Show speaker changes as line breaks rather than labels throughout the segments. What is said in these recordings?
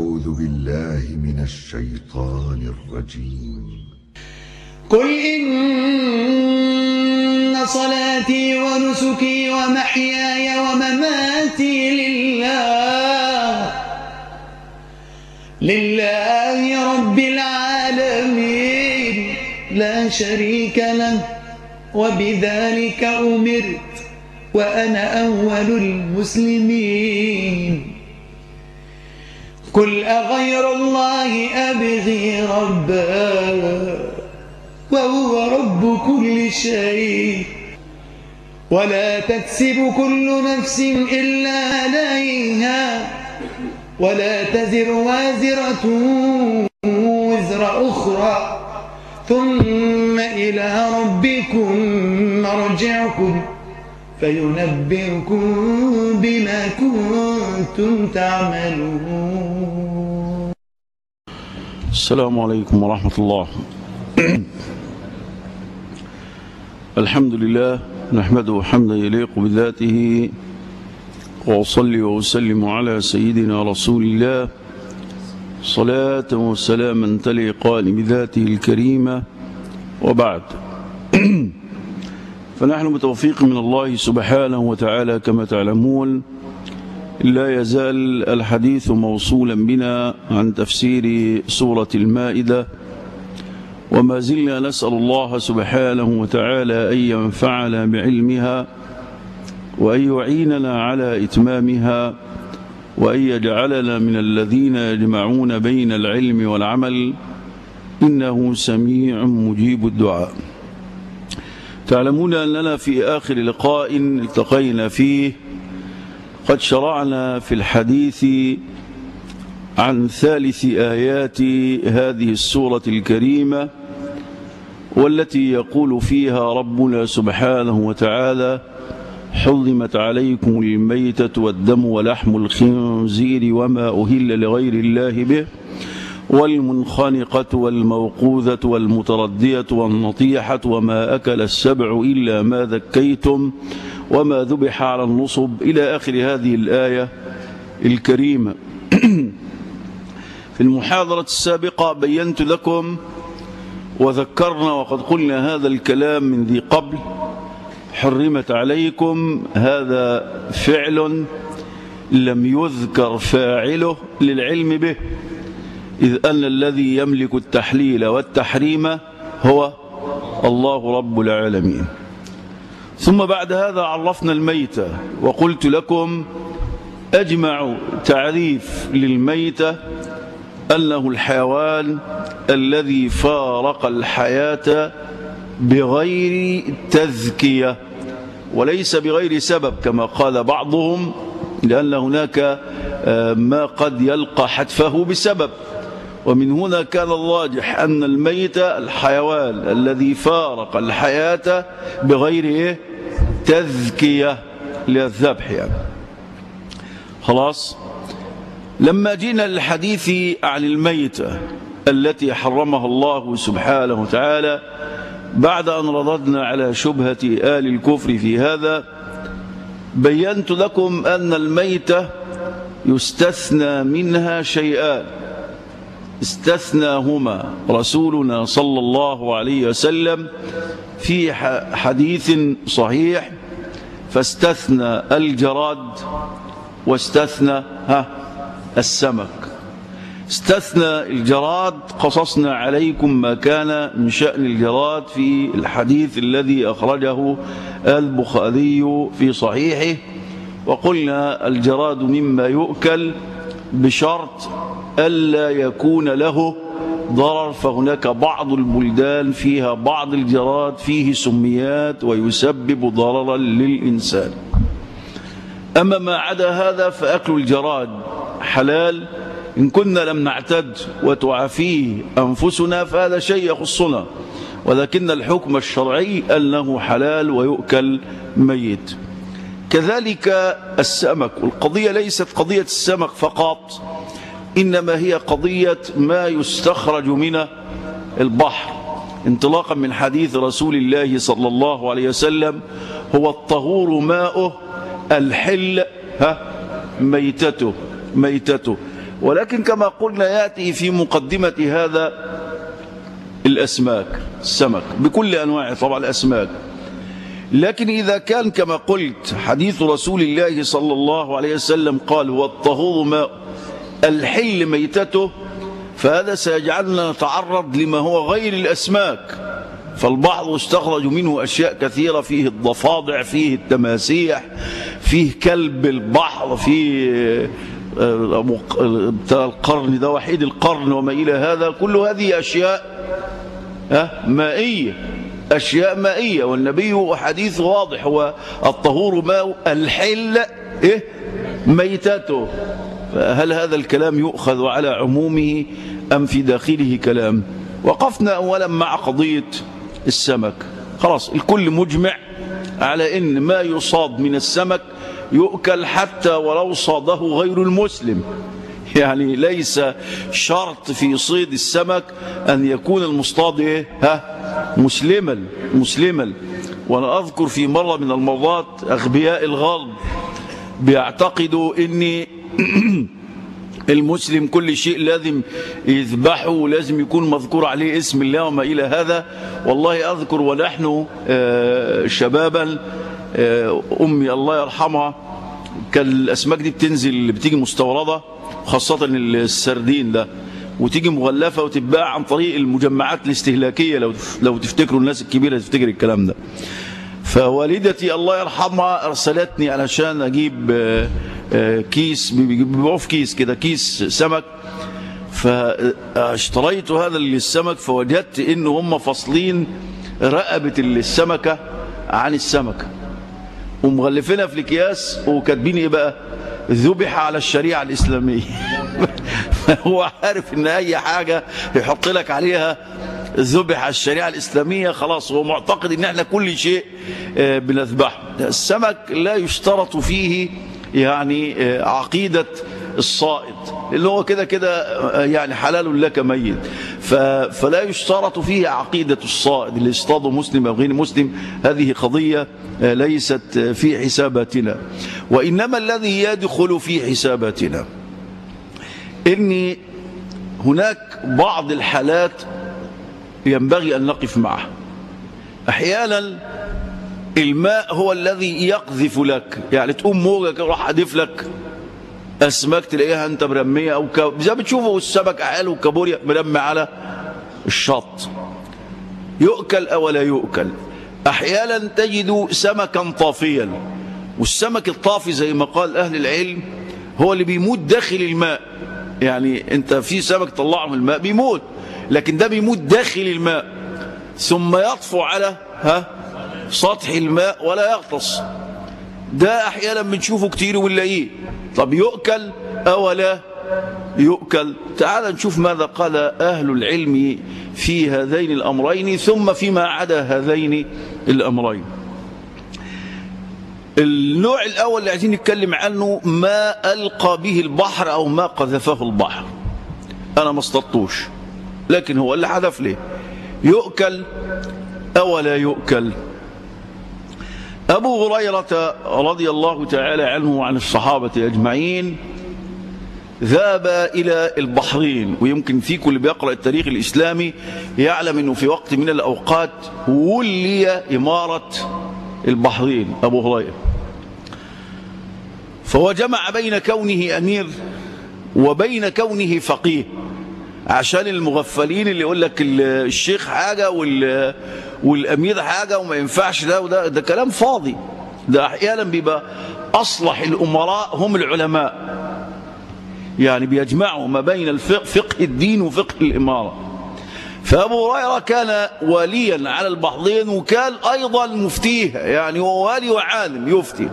أعوذ بالله من الشيطان الرجيم
قل إن صلاتي ونسكي ومحياي ومماتي لله لله رب العالمين لا شريك له وبذلك أمرت وأنا أول المسلمين قل أغير الله أبغي ربا وهو رب كل شيء ولا تكسب كل نفس إلا عليها ولا تزر وازرة وزر أخرى ثم إلى ربكم مرجعكم فينبئكم بما كنتم تعملون
السلام عليكم ورحمة الله الحمد لله نحمده حمدا يليق بذاته وأصلي وأسلم على سيدنا رسول الله صلاة وسلاما تليقان بذاته الكريمة وبعد فنحن بتوفيق من الله سبحانه وتعالى كما تعلمون لا يزال الحديث موصولا بنا عن تفسير سورة المائدة وما زلنا نسأل الله سبحانه وتعالى أن ينفعنا بعلمها وأن يعيننا على إتمامها وأن يجعلنا من الذين يجمعون بين العلم والعمل إنه سميع مجيب الدعاء تعلمون أننا في آخر لقاء التقينا فيه قد شرعنا في الحديث عن ثالث آيات هذه السورة الكريمة والتي يقول فيها ربنا سبحانه وتعالى حرمت عليكم الميتة والدم ولحم الخنزير وما أهل لغير الله به والمنخنقة والموقوذة والمتردية والنطيحة وما أكل السبع إلا ما ذكيتم وما ذبح على النصب إلى آخر هذه الآية الكريمة في المحاضرة السابقة بينت لكم وذكرنا وقد قلنا هذا الكلام من ذي قبل حرمت عليكم هذا فعل لم يذكر فاعله للعلم به إذ أن الذي يملك التحليل والتحريم هو الله رب العالمين ثم بعد هذا عرفنا الميتة وقلت لكم أجمع تعريف للميتة أنه الحيوان الذي فارق الحياة بغير تذكية وليس بغير سبب كما قال بعضهم لأن هناك ما قد يلقى حتفه بسبب ومن هنا كان الراجح أن الميت الحيوان الذي فارق الحياة بغير إيه؟ تذكية للذبح يعني خلاص لما جينا للحديث عن الميتة التي حرمها الله سبحانه وتعالى بعد أن رددنا على شبهة آل الكفر في هذا بينت لكم أن الميتة يستثنى منها شيئان استثناهما رسولنا صلى الله عليه وسلم في حديث صحيح فاستثنى الجراد واستثنى ها السمك استثنى الجراد قصصنا عليكم ما كان من شأن الجراد في الحديث الذي أخرجه البخاري في صحيحه وقلنا الجراد مما يؤكل بشرط ألا يكون له ضرر فهناك بعض البلدان فيها بعض الجراد فيه سميات ويسبب ضررا للإنسان أما ما عدا هذا فأكل الجراد حلال إن كنا لم نعتد وتعافيه أنفسنا فهذا شيء يخصنا ولكن الحكم الشرعي أنه حلال ويؤكل ميت كذلك السمك والقضية ليست قضية السمك فقط إنما هي قضية ما يستخرج من البحر انطلاقا من حديث رسول الله صلى الله عليه وسلم هو الطهور ماؤه الحل ها ميتته ميتته ولكن كما قلنا يأتي في مقدمة هذا الأسماك السمك بكل أنواعه طبعا الأسماك لكن إذا كان كما قلت حديث رسول الله صلى الله عليه وسلم قال والطهور ماء الحل ميتته فهذا سيجعلنا نتعرض لما هو غير الأسماك فالبعض استخرج منه أشياء كثيرة فيه الضفادع فيه التماسيح فيه كلب البحر فيه القرن ده وحيد القرن وما إلى هذا كل هذه أشياء مائية أشياء مائية والنبي حديث واضح هو الطهور ماء الحل إيه ميتته هل هذا الكلام يؤخذ على عمومه أم في داخله كلام وقفنا أولا مع قضية السمك خلاص الكل مجمع على أن ما يصاد من السمك يؤكل حتى ولو صاده غير المسلم يعني ليس شرط في صيد السمك أن يكون المصطاد إيه؟ ها مسلما مسلما وأنا أذكر في مرة من المرات أغبياء الغرب بيعتقدوا أن المسلم كل شيء لازم يذبحه ولازم يكون مذكور عليه اسم الله وما إلى هذا والله أذكر ونحن شبابا أمي الله يرحمها كان الأسماك دي بتنزل بتيجي مستوردة خاصة السردين ده وتيجي مغلفة وتتباع عن طريق المجمعات الاستهلاكية لو لو تفتكروا الناس الكبيرة تفتكر الكلام ده فوالدتي الله يرحمها أرسلتني علشان أجيب كيس بيبيعوه في كيس كده كيس سمك فاشتريت هذا السمك فوجدت ان هم فاصلين رقبة السمكة عن السمكة ومغلفينها في الاكياس وكاتبين ايه بقى ذبح على الشريعة الإسلامية هو عارف ان اي حاجة يحط لك عليها ذبح على الشريعة الإسلامية خلاص هو معتقد ان احنا كل شيء بنذبحه السمك لا يشترط فيه يعني عقيدة الصائد اللي هو كده كده يعني حلال لك ميت فلا يشترط فيه عقيدة الصائد اللي يصطاده مسلم أو غير مسلم هذه قضية ليست في حساباتنا وإنما الذي يدخل في حساباتنا إن هناك بعض الحالات ينبغي أن نقف معها أحيانا الماء هو الذي يقذف لك يعني تقوم موجة راح أضيف لك أسماك تلاقيها أنت مرمية أو ك... زي بتشوفوا السمك أحيانا والكابوريا مرمي على الشط يؤكل أو لا يؤكل أحيانا تجد سمكا طافيا والسمك الطافي زي ما قال أهل العلم هو اللي بيموت داخل الماء يعني أنت في سمك طلعه من الماء بيموت لكن ده بيموت داخل الماء ثم يطفو على ها سطح الماء ولا يغطس ده احيانا بنشوفه كتير ونلاقيه طب يؤكل او لا يؤكل تعال نشوف ماذا قال اهل العلم في هذين الامرين ثم فيما عدا هذين الامرين النوع الاول اللي عايزين نتكلم عنه ما القى به البحر او ما قذفه البحر انا ما اصطدتوش لكن هو اللي حذف ليه يؤكل او لا يؤكل أبو هريرة رضي الله تعالى عنه وعن الصحابة أجمعين ذهب إلى البحرين ويمكن فيكم اللي بيقرأ التاريخ الإسلامي يعلم أنه في وقت من الأوقات ولي إمارة البحرين أبو هريرة فهو جمع بين كونه أمير وبين كونه فقيه عشان المغفلين اللي يقول لك الشيخ حاجة وال والامير حاجه وما ينفعش ده وده ده كلام فاضي ده احيانا بيبقى اصلح الامراء هم العلماء يعني بيجمعوا ما بين الفقه فقه الدين وفقه الاماره فابو هريره كان واليا على البحرين وكان ايضا مفتيه يعني هو والي وعالم يفتي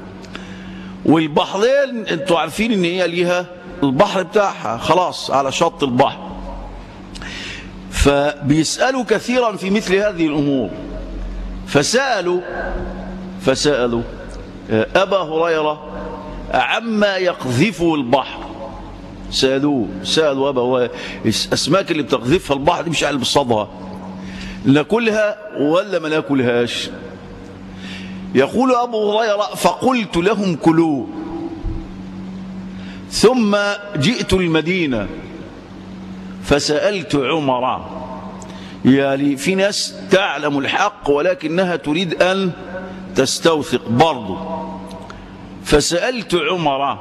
والبحرين انتوا عارفين ان هي ليها البحر بتاعها خلاص على شط البحر فبيسألوا كثيرا في مثل هذه الأمور فسألوا فسألوا أبا هريرة عما يقذفه البحر سألوه سألوا أبا هريرة الأسماك اللي بتقذفها البحر دي مش على بصدها ناكلها ولا ما ناكلهاش يقول أبو هريرة فقلت لهم كلوا ثم جئت المدينة فسألت عمر يعني في ناس تعلم الحق ولكنها تريد أن تستوثق برضه فسألت عمر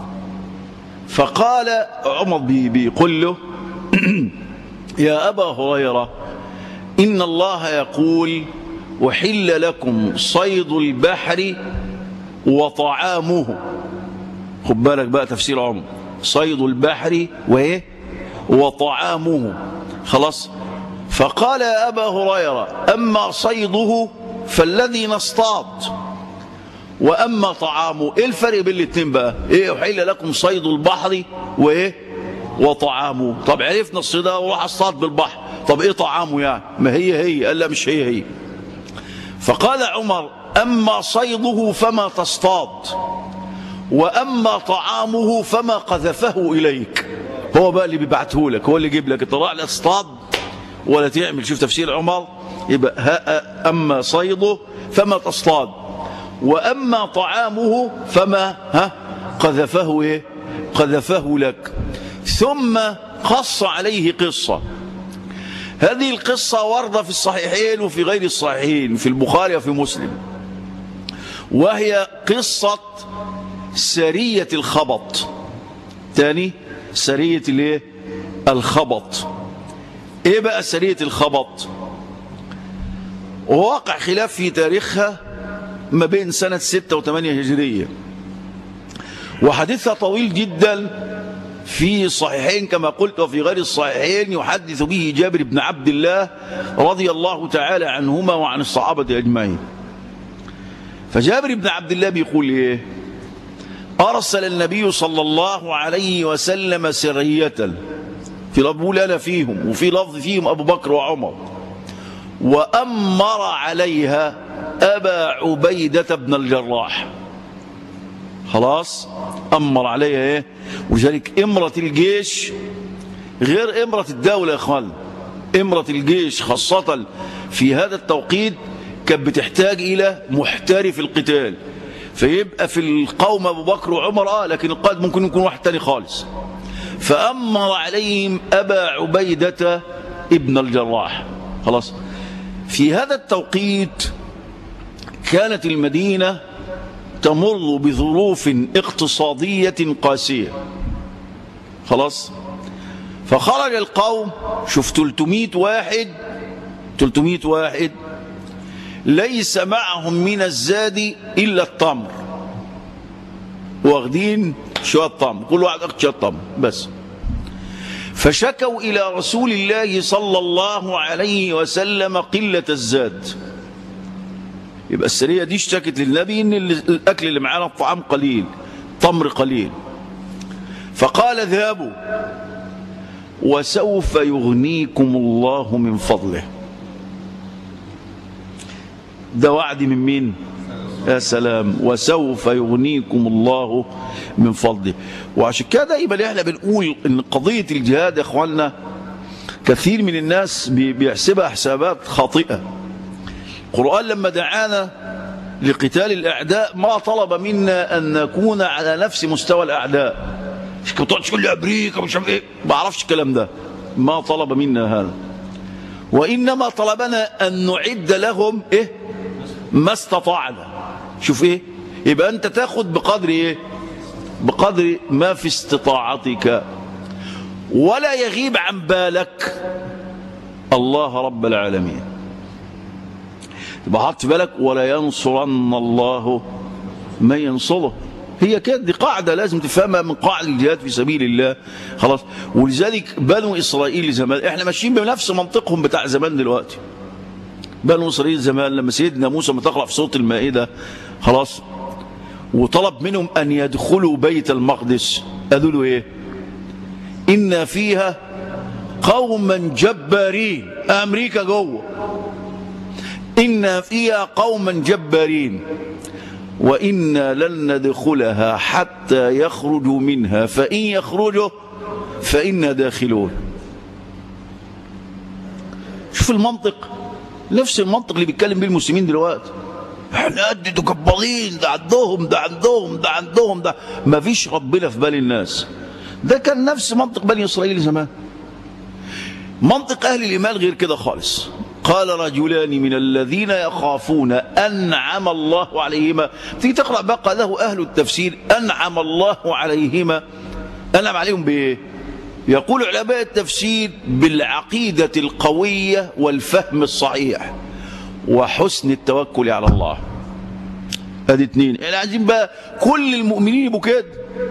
فقال عمر بي- بيقول له يا أبا هريرة إن الله يقول وحل لكم صيد البحر وطعامه خد بالك بقى تفسير عمر صيد البحر وايه وطعامه خلاص فقال يا ابا هريره اما صيده فالذي نصطاد واما طعامه ايه الفرق بين الاثنين بقى ايه احل لكم صيد البحر وايه وطعامه طب عرفنا الصيد وراح اصطاد بالبحر طب ايه طعامه يعني ما هي هي قال لا مش هي هي فقال عمر اما صيده فما تصطاد واما طعامه فما قذفه اليك هو بقى اللي بيبعته لك هو اللي يجيب لك انت راح لا تصطاد ولا تعمل شوف تفسير عمر يبقى ها اما صيده فما تصطاد واما طعامه فما ها قذفه ايه قذفه لك ثم قص عليه قصه هذه القصه ورده في الصحيحين وفي غير الصحيحين في البخاري وفي مسلم وهي قصه سرية الخبط تاني سرية الايه الخبط ايه بقى سرية الخبط وواقع خلاف في تاريخها ما بين سنة ستة وثمانية هجرية وحديثها طويل جدا في الصحيحين كما قلت وفي غير الصحيحين يحدث به جابر بن عبد الله رضي الله تعالى عنهما وعن الصحابة أجمعين فجابر بن عبد الله بيقول ايه أرسل النبي صلى الله عليه وسلم سرية في لفظ بيقول أنا فيهم وفي لفظ فيهم أبو بكر وعمر وأمر عليها أبا عبيدة بن الجراح خلاص أمر عليها إيه وذلك إمرة الجيش غير إمرة الدولة يا إخوان إمرة الجيش خاصة في هذا التوقيت كانت بتحتاج إلى محترف القتال فيبقى في القوم أبو بكر وعمر آه لكن القائد ممكن يكون واحد تاني خالص فأمر عليهم أبا عبيدة ابن الجراح خلاص في هذا التوقيت كانت المدينة تمر بظروف اقتصادية قاسية خلاص فخرج القوم شوف 300 واحد 300 واحد ليس معهم من الزاد إلا التمر واخدين شوية تمر كل واحد أخذ شوية تمر بس فشكوا إلى رسول الله صلى الله عليه وسلم قلة الزاد يبقى السرية دي اشتكت للنبي ان الأكل اللي معانا الطعام قليل تمر قليل فقال اذهبوا وسوف يغنيكم الله من فضله ده وعد من مين يا سلام وسوف يغنيكم الله من فضله وعشان كده يبقى احنا بنقول ان قضية الجهاد يا اخواننا كثير من الناس بيحسبها حسابات خاطئة القرآن لما دعانا لقتال الأعداء ما طلب منا أن نكون على نفس مستوى الأعداء مش كنت تقول لي أمريكا مش عارف إيه ما أعرفش الكلام ده ما طلب منا هذا وإنما طلبنا أن نعد لهم إيه ما استطعنا شوف إيه يبقى أنت تاخد بقدر إيه بقدر ما في استطاعتك ولا يغيب عن بالك الله رب العالمين تبقى حط بالك ولا ينصرن الله من ينصره هي كده دي قاعدة لازم تفهمها من قاعدة الجهاد في سبيل الله خلاص ولذلك بنو إسرائيل زمان احنا ماشيين بنفس منطقهم بتاع زمان دلوقتي بنو إسرائيل زمان لما سيدنا موسى ما تقرأ في صوت المائدة خلاص وطلب منهم أن يدخلوا بيت المقدس قالوا له إيه إن فيها قوما جبارين أمريكا جوه إن فيها قوما جبارين وإنا لن ندخلها حتى يخرجوا منها فإن يخرجوا فإنا داخلون شوف المنطق نفس المنطق اللي بيتكلم بيه المسلمين دلوقتي احنا قد تكبرين ده عندهم ده عندهم ده عندهم ده ما فيش ربنا في بال الناس ده كان نفس منطق بني اسرائيل زمان منطق اهل الايمان غير كده خالص قال رجلان من الذين يخافون انعم الله عليهما تيجي تقرا بقى له اهل التفسير انعم الله عليهما انعم عليهم بايه يقول علماء التفسير بالعقيده القويه والفهم الصحيح وحسن التوكل على الله ادي اتنين احنا عايزين بقى كل المؤمنين يبقوا كده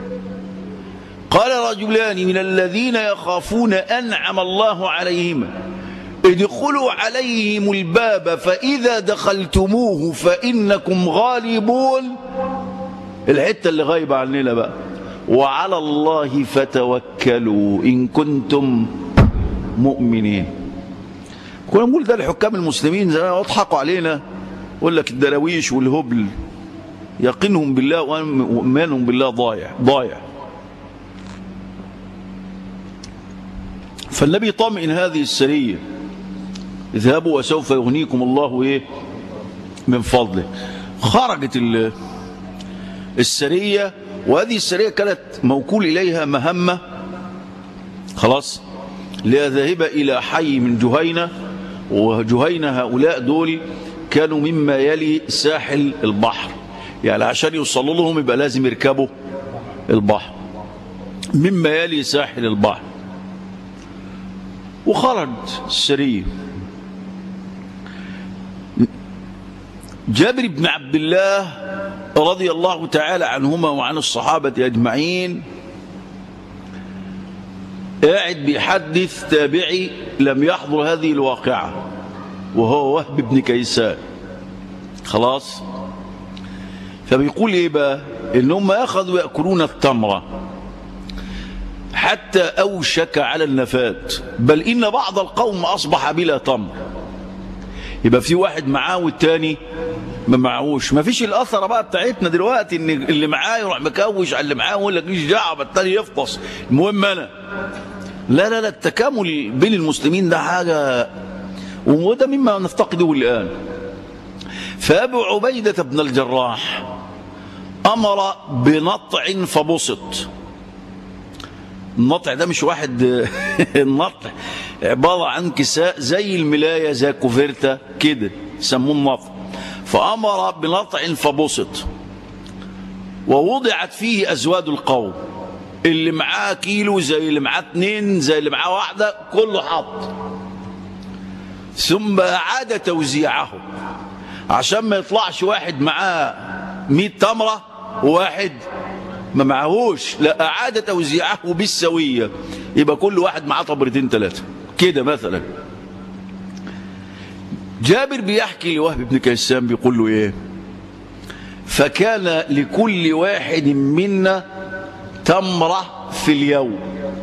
قال رجلان من الذين يخافون انعم الله عليهما ادخلوا عليهم الباب فاذا دخلتموه فانكم غالبون الحته اللي غايبه عننا بقى وعلى الله فتوكلوا ان كنتم مؤمنين كنا نقول ده لحكام المسلمين زمان يضحكوا علينا يقول لك الدراويش والهبل يقينهم بالله وايمانهم بالله ضايع ضايع فالنبي طمئن هذه السريه اذهبوا وسوف يغنيكم الله ايه من فضله خرجت السريه وهذه السريه كانت موكول اليها مهمه خلاص لذهب الى حي من جهينه وجهينه هؤلاء دول كانوا مما يلي ساحل البحر يعني عشان يوصلوا لهم يبقى لازم يركبوا البحر مما يلي ساحل البحر وخرج السريه جابر بن عبد الله رضي الله تعالى عنهما وعن الصحابة أجمعين قاعد بيحدث تابعي لم يحضر هذه الواقعة وهو وهب بن كيسان خلاص فبيقول ايه بقى ان هم اخذوا ياكلون التمره حتى اوشك على النفات بل ان بعض القوم اصبح بلا تمر يبقى في واحد معاه والتاني ما معهوش ما فيش الاثره بقى بتاعتنا دلوقتي ان اللي معاه يروح مكوش على اللي معاه ويقول لك مش دعوه التاني يفطس المهم انا لا لا لا التكامل بين المسلمين ده حاجه وده مما نفتقده الان فابو عبيده بن الجراح امر بنطع فبسط النطع ده مش واحد النطع عباره عن كساء زي الملايه زي كوفيرتا كده يسموه النطع فامر بنطع فبسط ووضعت فيه ازواد القوم اللي معاه كيلو زي اللي معاه اتنين زي اللي معاه واحده كله حط ثم اعاد توزيعه عشان ما يطلعش واحد معاه 100 تمره وواحد ما معهوش لا اعاد توزيعه بالسويه يبقى كل واحد معاه تمرتين ثلاثه كده مثلا جابر بيحكي لوهب بن كيسان بيقول له ايه فكان لكل واحد منا تمره في اليوم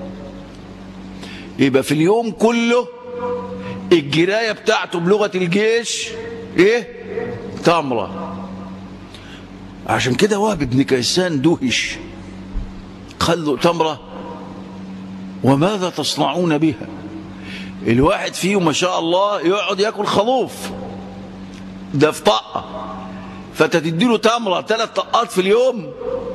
يبقى في اليوم كله الجرايه بتاعته بلغه الجيش ايه تمره عشان كده وهب بن كيسان دهش قال له تمرة وماذا تصنعون بها الواحد فيهم ما شاء الله يقعد ياكل خروف ده في طقة فتديله تمرة ثلاث طقات في اليوم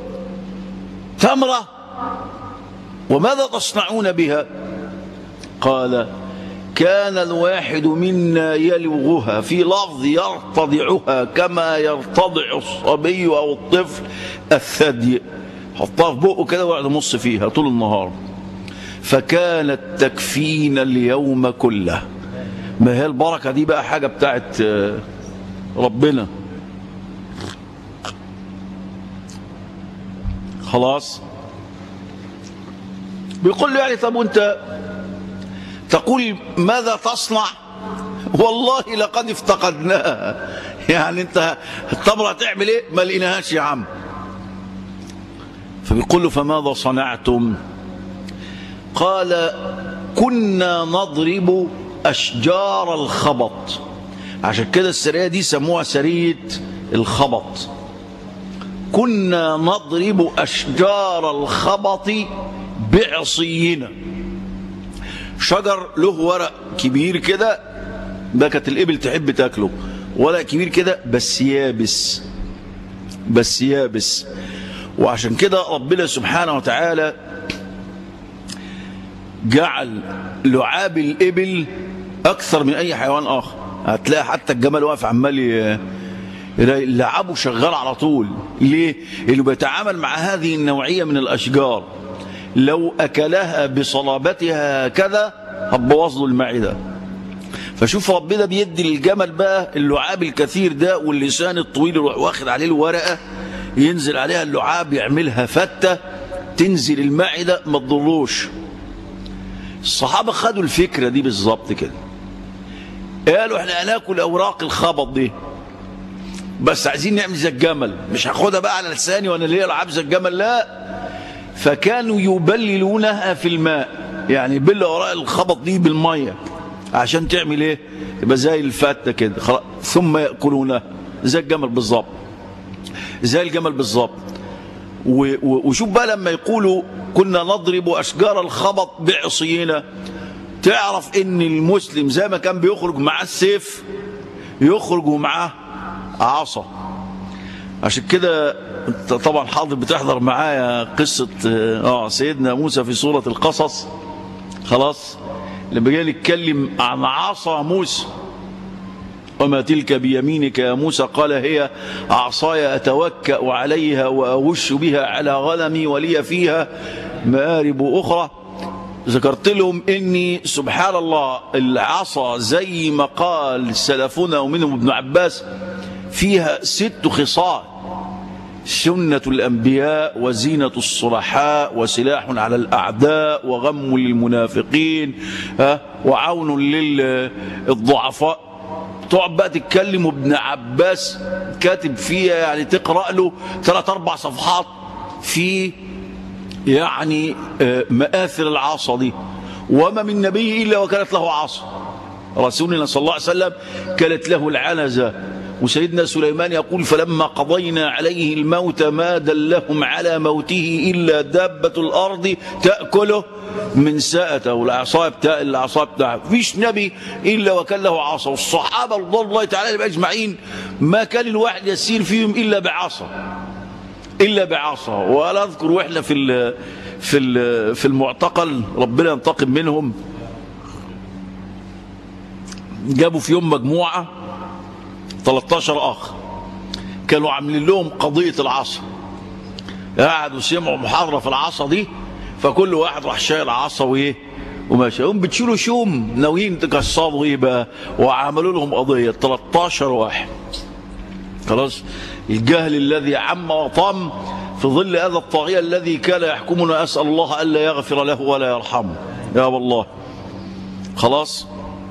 تمرة وماذا تصنعون بها قال كان الواحد منا يلوغها في لفظ يرتضعها كما يرتضع الصبي او الطفل الثدي حطها في بقه كده ويقعد يمص فيها طول النهار فكانت تكفينا اليوم كله ما هي البركه دي بقى حاجه بتاعت ربنا خلاص بيقول له يعني طب وانت تقول ماذا تصنع والله لقد افتقدناها يعني انت التمره تعمل ايه ما لقيناهاش يا عم فبيقول له فماذا صنعتم قال كنا نضرب اشجار الخبط عشان كده السريه دي سموها سريه الخبط كنا نضرب اشجار الخبط بعصينا شجر له ورق كبير كده ده كانت الإبل تحب تاكله ورق كبير كده بس يابس بس يابس وعشان كده ربنا سبحانه وتعالى جعل لعاب الإبل أكثر من أي حيوان آخر هتلاقي حتى الجمل واقف عمال ي- يلاقي لعابه شغال على طول ليه؟ اللي بيتعامل مع هذه النوعية من الأشجار لو أكلها بصلابتها كذا هتبوظ له المعدة فشوف ربنا بيدي للجمل بقى اللعاب الكثير ده واللسان الطويل يروح واخد عليه الورقة ينزل عليها اللعاب يعملها فتة تنزل المعدة ما تضروش الصحابة خدوا الفكرة دي بالظبط كده قالوا احنا هناكل اوراق الخبط دي بس عايزين نعمل زي الجمل مش هاخدها بقى على لساني وانا ليه العب زي الجمل لا فكانوا يبللونها في الماء يعني يبل اوراق الخبط دي بالميه عشان تعمل ايه يبقى زي الفته كده خلاص. ثم ياكلونها زي الجمل بالظبط زي الجمل بالظبط و- و- وشوف بقى لما يقولوا كنا نضرب اشجار الخبط بعصينا تعرف ان المسلم زي ما كان بيخرج معاه السيف يخرج ومعاه عصا عشان كده انت طبعا حاضر بتحضر معايا قصة اه سيدنا موسى في سورة القصص خلاص لما جاي نتكلم عن عصا موسى وما تلك بيمينك يا موسى قال هي عصاي أتوكأ عليها وأوش بها على غنمي ولي فيها مآرب أخرى ذكرت لهم اني سبحان الله العصا زي ما قال سلفنا ومنهم ابن عباس فيها ست خصال سنة الأنبياء وزينة الصلحاء وسلاح على الأعداء وغم للمنافقين ها وعون للضعفاء تقعد بقى تتكلم وابن عباس كاتب فيها يعني تقرأ له ثلاث أربع صفحات في يعني آه، مآثر العصا دي وما من نبي إلا وكانت له عصا رسولنا صلى الله عليه وسلم كانت له العنزة وسيدنا سليمان يقول فلما قضينا عليه الموت ما دلهم على موته إلا دابة الأرض تأكله من ساءته والعصا بتاع العصا بتاعه فيش نبي إلا وكان له عصا والصحابة رضي الله تعالى عليهم أجمعين ما كان الواحد يسير فيهم إلا بعصا الا بعصا ولا اذكر واحنا في ال في ال في المعتقل ربنا ينتقم منهم جابوا في يوم مجموعه 13 اخ كانوا عاملين لهم قضيه العصا قعدوا سمعوا محاضره في العصا دي فكل واحد راح شايل عصا وايه وماشي هم بتشيلوا شوم ناويين تكسروا ايه بقى وعملوا لهم قضيه 13 واحد خلاص الجهل الذي عم وطم في ظل هذا الطاغية الذي كان يحكمنا أسأل الله ألا يغفر له ولا يرحمه يا والله خلاص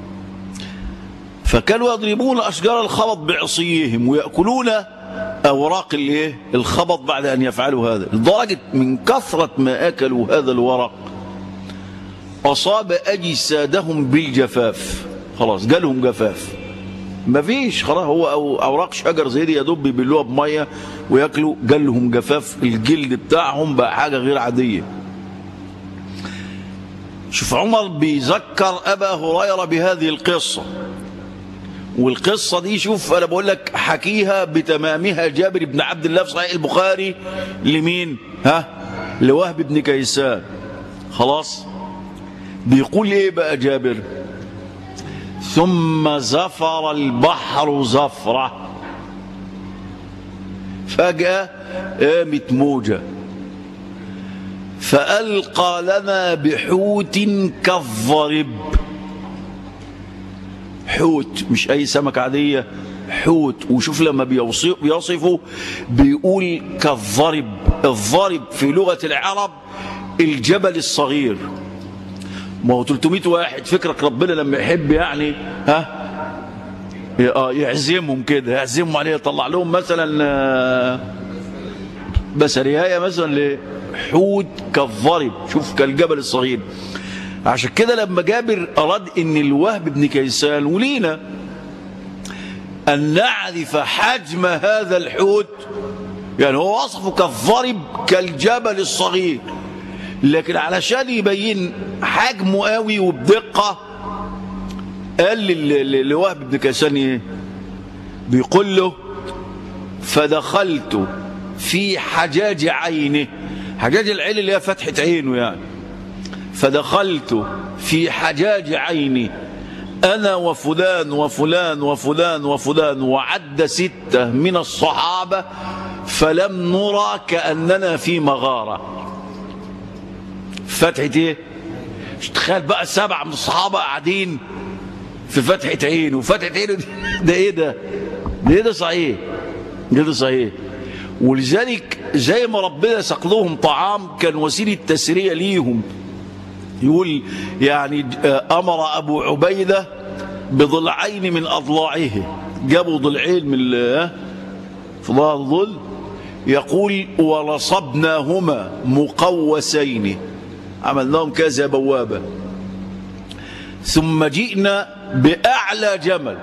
فكانوا يضربون أشجار الخبط بعصيهم ويأكلون أوراق الايه الخبط بعد أن يفعلوا هذا لدرجة من كثرة ما أكلوا هذا الورق أصاب أجسادهم بالجفاف خلاص جالهم جفاف مفيش خلاص هو أو اوراق شجر زي دي يا دوب بيبلوها بميه وياكلوا جالهم جفاف الجلد بتاعهم بقى حاجه غير عاديه شوف عمر بيذكر ابا هريره بهذه القصه والقصه دي شوف انا بقول لك حكيها بتمامها جابر بن عبد الله في صحيح البخاري لمين ها لوهب بن كيسان خلاص بيقول ايه بقى جابر ثم زفر البحر زفرة فجأة قامت موجة فألقى لنا بحوت كالضرب حوت مش أي سمك عادية حوت وشوف لما بيوصف بيصفه بيقول كالضرب الضرب في لغة العرب الجبل الصغير ما هو 300 واحد فكرك ربنا لما يحب يعني ها اه يعزمهم كده يعزمهم عليه يطلع لهم مثلا آه، بسريايه مثلا لحوت كالضرب شوف كالجبل الصغير عشان كده لما جابر اراد ان الوهب بن كيسان ولينا ان نعرف حجم هذا الحوت يعني هو وصفه كالضرب كالجبل الصغير لكن علشان يبين حجمه قوي وبدقة قال لل- لل- لوهب بن كيسان ايه بيقول له فدخلت في حجاج عينه حجاج العين اللي هي فتحة عينه يعني فدخلت في حجاج عيني أنا وفلان وفلان وفلان وفلان وعد ستة من الصحابة فلم نرى كأننا في مغارة فتحة ايه تخيل بقى سبعة من الصحابة قاعدين في فتحة عين وفتحة عين دي- ده ايه ده ده ايه ده صحيح ده ده صحيح ولذلك زي ما ربنا سق لهم طعام كان وسيلة تسرية ليهم يقول يعني آه، أمر أبو عبيدة بضلعين من أضلاعه جابوا ضلعين من ال- آه، في ظهر الظل يقول ورصبناهما مقوسين عملناهم كذا بوابة ثم جئنا بأعلى جمل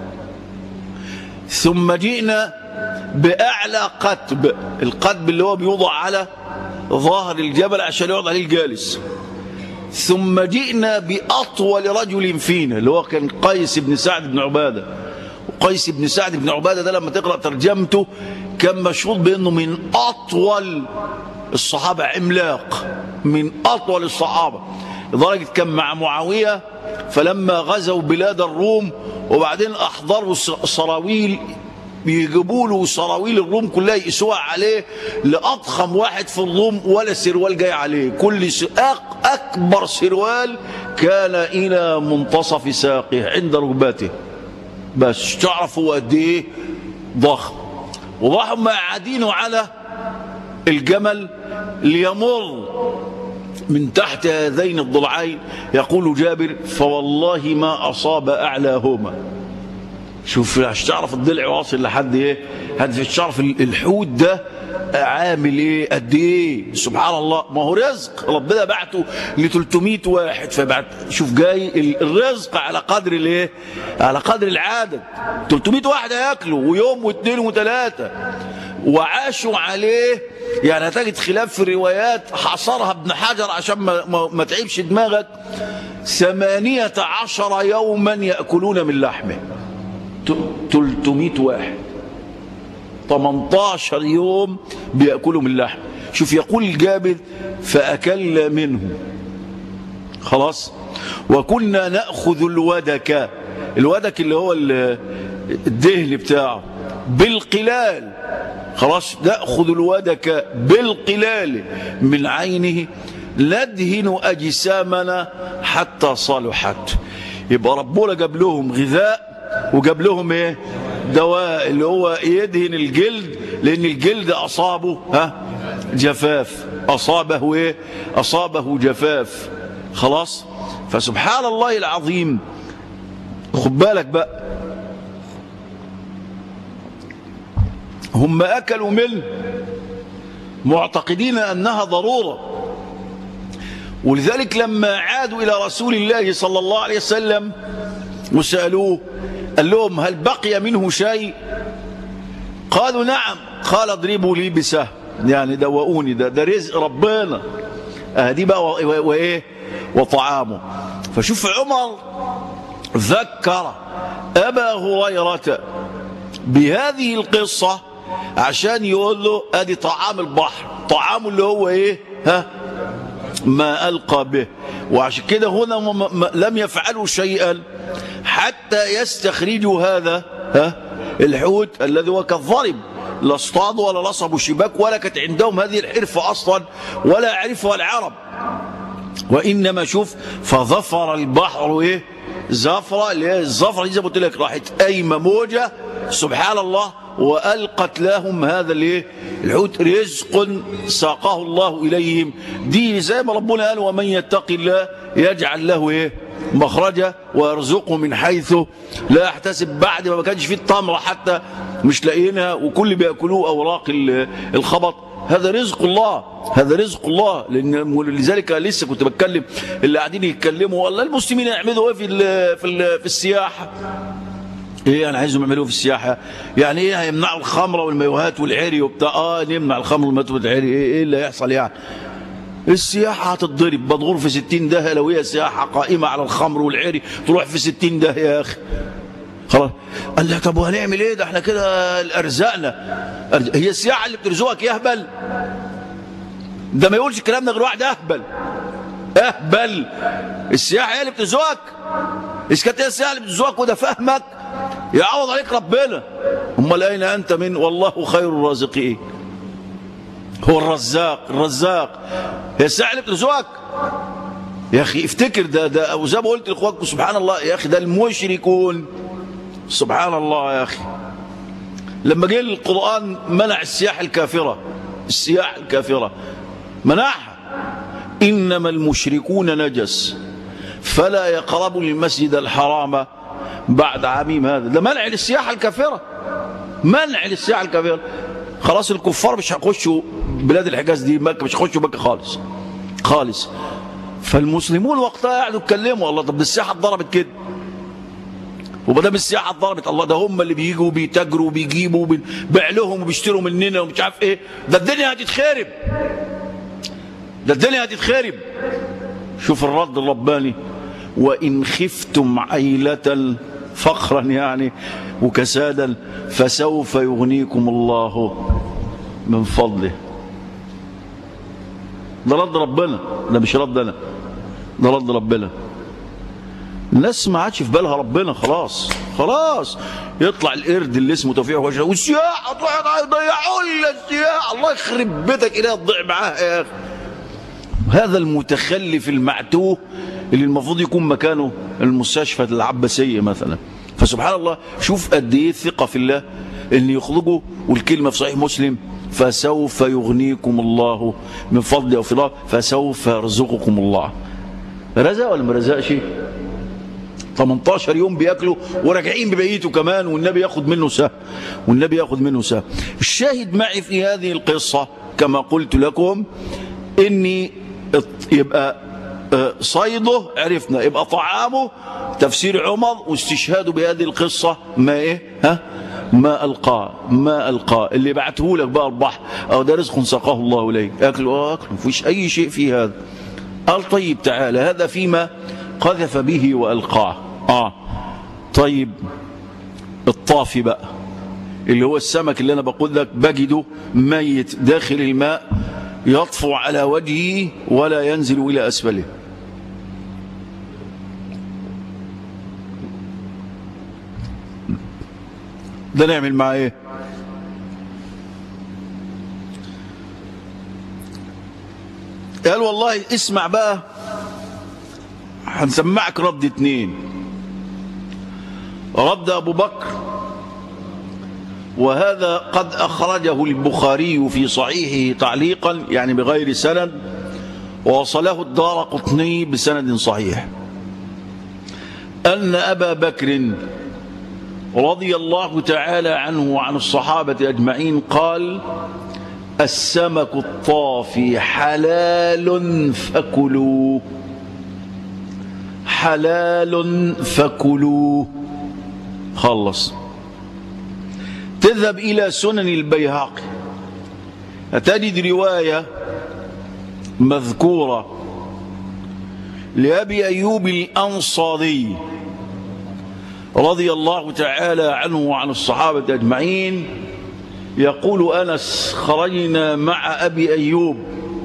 ثم جئنا بأعلى قتب القتب اللي هو بيوضع على ظهر الجبل عشان يقعد عليه الجالس ثم جئنا بأطول رجل فينا اللي هو كان قيس بن سعد بن عبادة وقيس بن سعد بن عبادة ده لما تقرأ ترجمته كان مشهور بأنه من أطول الصحابة عملاق من أطول الصحابة لدرجة كان مع معاوية فلما غزوا بلاد الروم وبعدين أحضروا سراويل بيجيبوا له سراويل الروم كلها يقيسوها عليه لأضخم واحد في الروم ولا سروال جاي عليه كل س... أك- أكبر سروال كان إلى منتصف ساقه عند ركبته بس تعرف هو قد إيه ضخم وراحوا قاعدينه على الجمل ليمر من تحت هذين الضلعين يقول جابر فوالله ما أصاب أعلاهما شوف عشان تعرف الضلع واصل لحد ايه عشان تعرف الحوت ده عامل ايه قد ايه سبحان الله ما هو رزق ربنا بعته ل 300 واحد فبعت شوف جاي ال- الرزق على قدر الايه على قدر العدد 300 واحد هياكلوا ويوم واثنين وثلاثه وعاشوا عليه يعني هتجد خلاف في الروايات حصرها ابن حجر عشان ما, ما, ما تعيبش دماغك ثمانية عشر يوما يأكلون من لحمه 300 واحد 18 يوم بيأكلوا من اللحم شوف يقول جابر فأكلنا منه خلاص وكنا نأخذ الودك الودك اللي هو ال- الدهن بتاعه بالقلال خلاص نأخذ الودك بالقلال من عينه ندهن أجسامنا حتى صلحت يبقى ربنا جاب لهم غذاء وجاب لهم ايه دواء اللي هو يدهن الجلد لان الجلد اصابه ها جفاف اصابه ايه اصابه جفاف خلاص فسبحان الله العظيم خد بالك بقى هم اكلوا منه معتقدين انها ضروره ولذلك لما عادوا الى رسول الله صلى الله عليه وسلم وسالوه قال لهم هل بقي منه شيء قالوا نعم قال اضربوا لي بسهم يعني دوقوني ده ده رزق ربنا آه دي بقى و- و- وايه وطعامه فشوف عمر ذكر ابا هريره بهذه القصه عشان يقول له ادي طعام البحر طعامه اللي هو ايه ها ما ألقى به وعشان كده هنا م- م- لم يفعلوا شيئا حتى يستخرجوا هذا ها الحوت الذي هو كالضرب لا اصطادوا ولا نصبوا شباك ولا كانت عندهم هذه الحرفة أصلا ولا يعرفها العرب وإنما شوف فظفر البحر إيه زفرة اللي هي الزفرة دي زي ما قلت لك راحت قايمة موجة سبحان الله وألقت لهم هذا الايه الحوت رزق ساقه الله إليهم دي زي ما ربنا قال ومن يتق الله يجعل له ايه مخرجا ويرزقه من حيث لا يحتسب بعد ما ما كانش فيه التمرة حتى مش لاقيينها وكل اللي بياكلوه أوراق ال- الخبط هذا رزق الله هذا رزق الله لان لذلك لسه كنت بتكلم اللي قاعدين يتكلموا والله المسلمين يعملوا ايه في ال في ال في السياحه ايه انا عايزهم يعملوا في السياحه يعني ايه هيمنعوا الخمره والمايوهات والعري وبتاع اه نمنع الخمر والمايوهات والعري ايه, إيه اللي هيحصل يعني السياحة هتتضرب مضغور في ستين ده لو هي سياحة قائمة على الخمر والعري تروح في ستين ده يا أخي خلاص قال لها طب وهنعمل ايه ده احنا كده ارزقنا هي السياحه اللي بترزقك يهبل ده ما يقولش الكلام ده غير واحد اهبل اهبل السياحه هي اللي بترزقك اذا كانت هي السياحه اللي بترزقك وده فهمك يعوض عليك ربنا امال اين انت من والله خير الرازقين هو الرزاق الرزاق هي الساعه اللي بترزقك يا اخي افتكر ده ده او زي ما قلت لاخواتكم سبحان الله يا اخي ده المشركون سبحان الله يا اخي لما جه القران منع السياحه الكافره السياحه الكافره منعها انما المشركون نجس فلا يقربوا المسجد الحرام بعد عامهم هذا ده منع للسياحه الكافره منع للسياحه الكافره خلاص الكفار مش هيخشوا بلاد الحجاز دي مكه مش هيخشوا مكه خالص خالص فالمسلمون وقتها قعدوا يتكلموا الله طب ده السياحه اتضربت كده وما دام السياحه اتضربت الله ده هم اللي بيجوا وبيتاجروا وبيجيبوا وبيبيع لهم وبيشتروا مننا ومش عارف ايه ده الدنيا هتتخرب ده الدنيا هتتخرب شوف الرد الرباني وان خفتم عيله فخرا يعني وكسادا فسوف يغنيكم الله من فضله ده رد ربنا ده مش رد انا ده رد ربنا الناس ما عادش في بالها ربنا خلاص خلاص يطلع القرد اللي اسمه توفيق وجهه والسياحه ضيعوا لنا السياحه الله يخرب بيتك الى تضيع معاها يا اخي هذا المتخلف المعتوه اللي المفروض يكون مكانه المستشفى العباسيه مثلا فسبحان الله شوف قد ايه الثقه في الله ان يخرجوا والكلمه في صحيح مسلم فسوف يغنيكم الله من فضله وفي الله فسوف يرزقكم الله رزق ولا ما رزقش 18 يوم بياكلوا وراجعين ببيته كمان والنبي ياخد منه سهم والنبي ياخد منه سهم الشاهد معي في هذه القصة كما قلت لكم اني يبقى صيده عرفنا يبقى طعامه تفسير عمر واستشهاده بهذه القصة ما ايه ها ما ألقاه ما ألقاه اللي بعته لك بقى البحر أو ده رزق سقاه الله إليك أكل وأكل مفيش أي شيء في هذا قال طيب تعالى هذا فيما قذف به وألقاه آه طيب الطافي بقى اللي هو السمك اللي أنا بقول لك بجده ميت داخل الماء يطفو على وجهه ولا ينزل إلى أسفله ده نعمل معاه ايه قال والله اسمع بقى هنسمعك رد اتنين رد ابو بكر وهذا قد اخرجه البخاري في صحيحه تعليقا يعني بغير سند ووصله الدار قطني بسند صحيح ان ابا بكر رضي الله تعالى عنه وعن الصحابة أجمعين قال السمك الطافي حلال فكلوه حلال فكلوه خلص تذهب إلى سنن البيهقي تجد رواية مذكورة لأبي أيوب الأنصاري رضي الله تعالى عنه وعن الصحابة أجمعين يقول أنس خرجنا مع أبي أيوب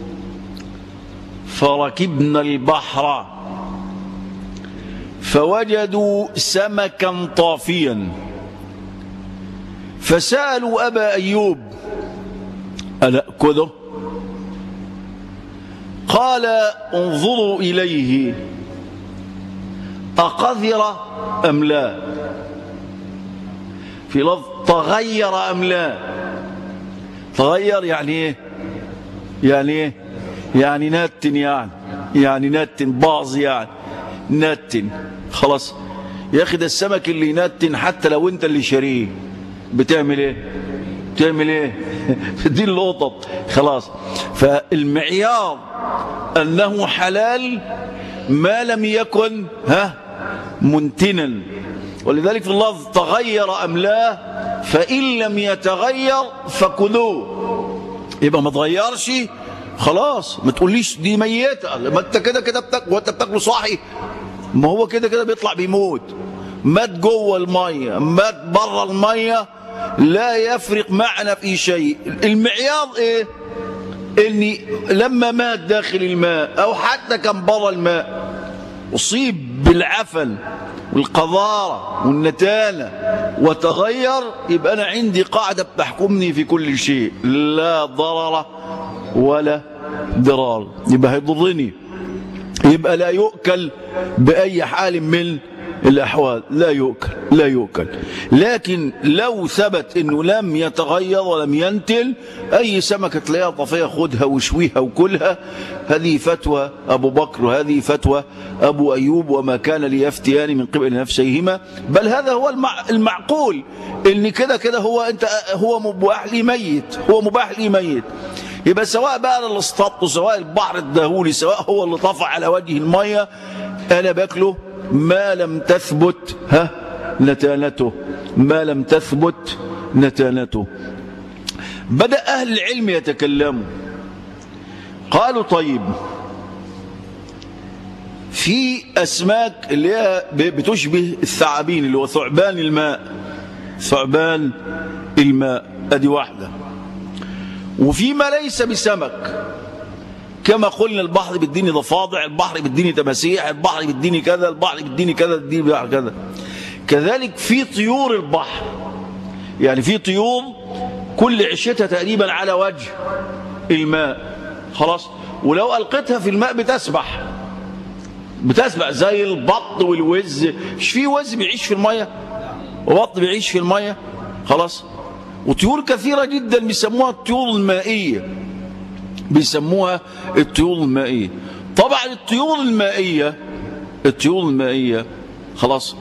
فركبنا البحر فوجدوا سمكا طافيا فسألوا أبا أيوب أنأكله قال انظروا إليه أقذر أم لا في لفظ تغير أم لا تغير يعني ايه يعني ايه يعني نتن يعني يعني نتن باظ يعني نتن خلاص يا اخي ده السمك اللي ينتن حتى لو انت اللي شاريه بتعمل ايه بتعمل ايه دي القطط خلاص فالمعيار انه حلال ما لم يكن ها منتنا ولذلك في اللفظ تغير أم لا فإن لم يتغير فكلوه يبقى ما تغيرش خلاص ما تقوليش دي ميتة ما انت كده كده بتاكل وانت بتاكله صاحي ما هو كده كده بيطلع بيموت مات جوه الميه مات بره الميه لا يفرق معنا في شيء المعيار ايه اني لما مات داخل الماء او حتى كان بره الماء اصيب بالعفن والقذارة والنتانة وتغير يبقى أنا عندي قاعدة بتحكمني في كل شيء لا ضرر ولا ضرار يبقى هيضرني يبقى لا يؤكل بأي حال من الأحوال لا يؤكل لا يؤكل لكن لو ثبت أنه لم يتغير ولم ينتل أي سمكة تلاقيها طفية خدها وشويها وكلها هذه فتوى أبو بكر وهذه فتوى أبو أيوب وما كان ليفتيان من قبل نفسيهما بل هذا هو المع... المعقول ان كده كده هو انت هو مباح لي ميت هو مباح لي ميت يبقى سواء بقى انا اللي اصطدته سواء البحر اداهولي سواء هو اللي طفى على وجه الميه انا باكله ما لم تثبت ها نتانته ما لم تثبت نتانته بدأ أهل العلم يتكلموا قالوا طيب في أسماك اللي هي بتشبه الثعابين اللي هو ثعبان الماء ثعبان الماء أدي واحدة وفي ما ليس بسمك كما قلنا البحر بيديني ضفادع البحر بيديني تماسيح البحر بيديني كذا البحر بيديني كذا بيديني كذا كذلك في طيور البحر يعني في طيور كل عيشتها تقريبا على وجه الماء خلاص ولو ألقيتها في الماء بتسبح بتسبح زي البط والوز مش في وز بيعيش في المية وبط بيعيش في المية خلاص وطيور كثيرة جدا بيسموها الطيور المائية بيسموها الطيور المائية طبعا الطيور المائية الطيور المائية خلاص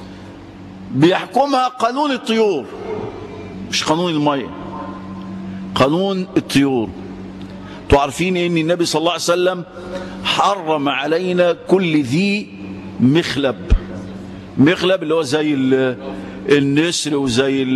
بيحكمها قانون الطيور مش قانون المية قانون الطيور تعرفين ان النبي صلى الله عليه وسلم حرم علينا كل ذي مخلب مخلب اللي هو زي النسر وزي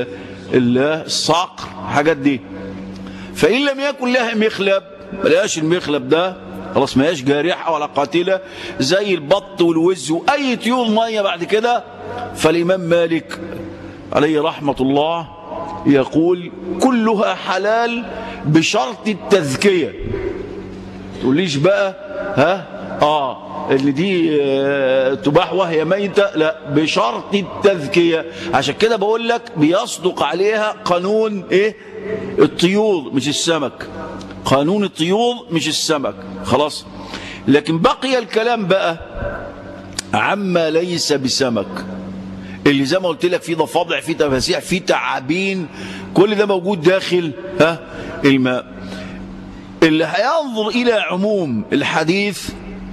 الصقر حاجات دي فإن لم يكن لها مخلب بلاش المخلب ده خلاص ما هياش جارحة ولا قاتلة زي البط والوز وأي طيور مية بعد كده فالإمام مالك عليه رحمة الله يقول كلها حلال بشرط التذكية تقوليش بقى ها آه اللي دي آه تباح وهي ميتة لا بشرط التذكية عشان كده بقول لك بيصدق عليها قانون ايه الطيور مش السمك قانون الطيور مش السمك خلاص لكن بقي الكلام بقى عما ليس بسمك اللي زي ما قلت لك في ضفادع في تفاسيح في تعابين كل ده موجود داخل ها الماء اللي هينظر الى عموم الحديث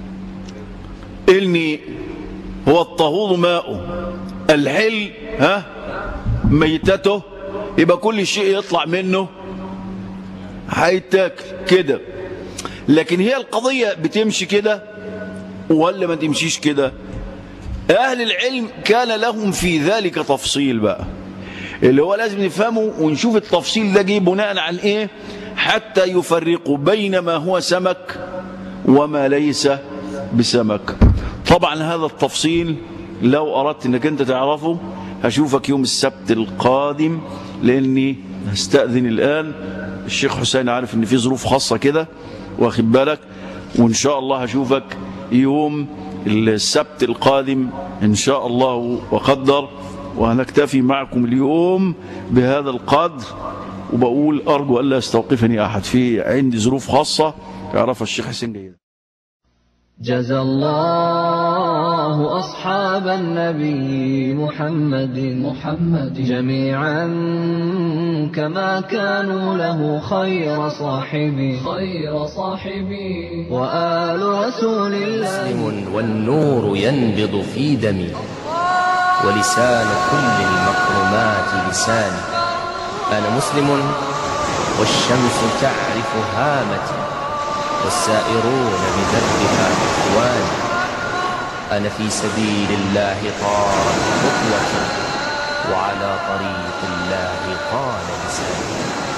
اني هو الطهور ماؤه الحل ها ميتته يبقى كل شيء يطلع منه هيتاكل كده لكن هي القضية بتمشي كده ولا ما تمشيش كده أهل العلم كان لهم في ذلك تفصيل بقى اللي هو لازم نفهمه ونشوف التفصيل ده جه بناء عن ايه حتى يفرقوا بين ما هو سمك وما ليس بسمك طبعا هذا التفصيل لو أردت انك انت تعرفه هشوفك يوم السبت القادم لاني هستأذن الآن الشيخ حسين عارف ان في ظروف خاصة كده واخد بالك وان شاء الله هشوفك يوم السبت القادم ان شاء الله وقدر وهنكتفي معكم اليوم بهذا القدر وبقول ارجو الا يستوقفني احد في عندي ظروف خاصة يعرفها الشيخ حسين جيدا
جزى الله أصحاب النبي محمد محمد جميعا كما كانوا له خير صاحبي خير صاحبي وآل رسول الله
مسلم والنور ينبض في دمي ولسان كل المكرمات لساني أنا مسلم والشمس تعرف هامتي والسائرون بدربها إخوان أنا في سبيل الله طارت خطوتي وعلى طريق الله قال لساني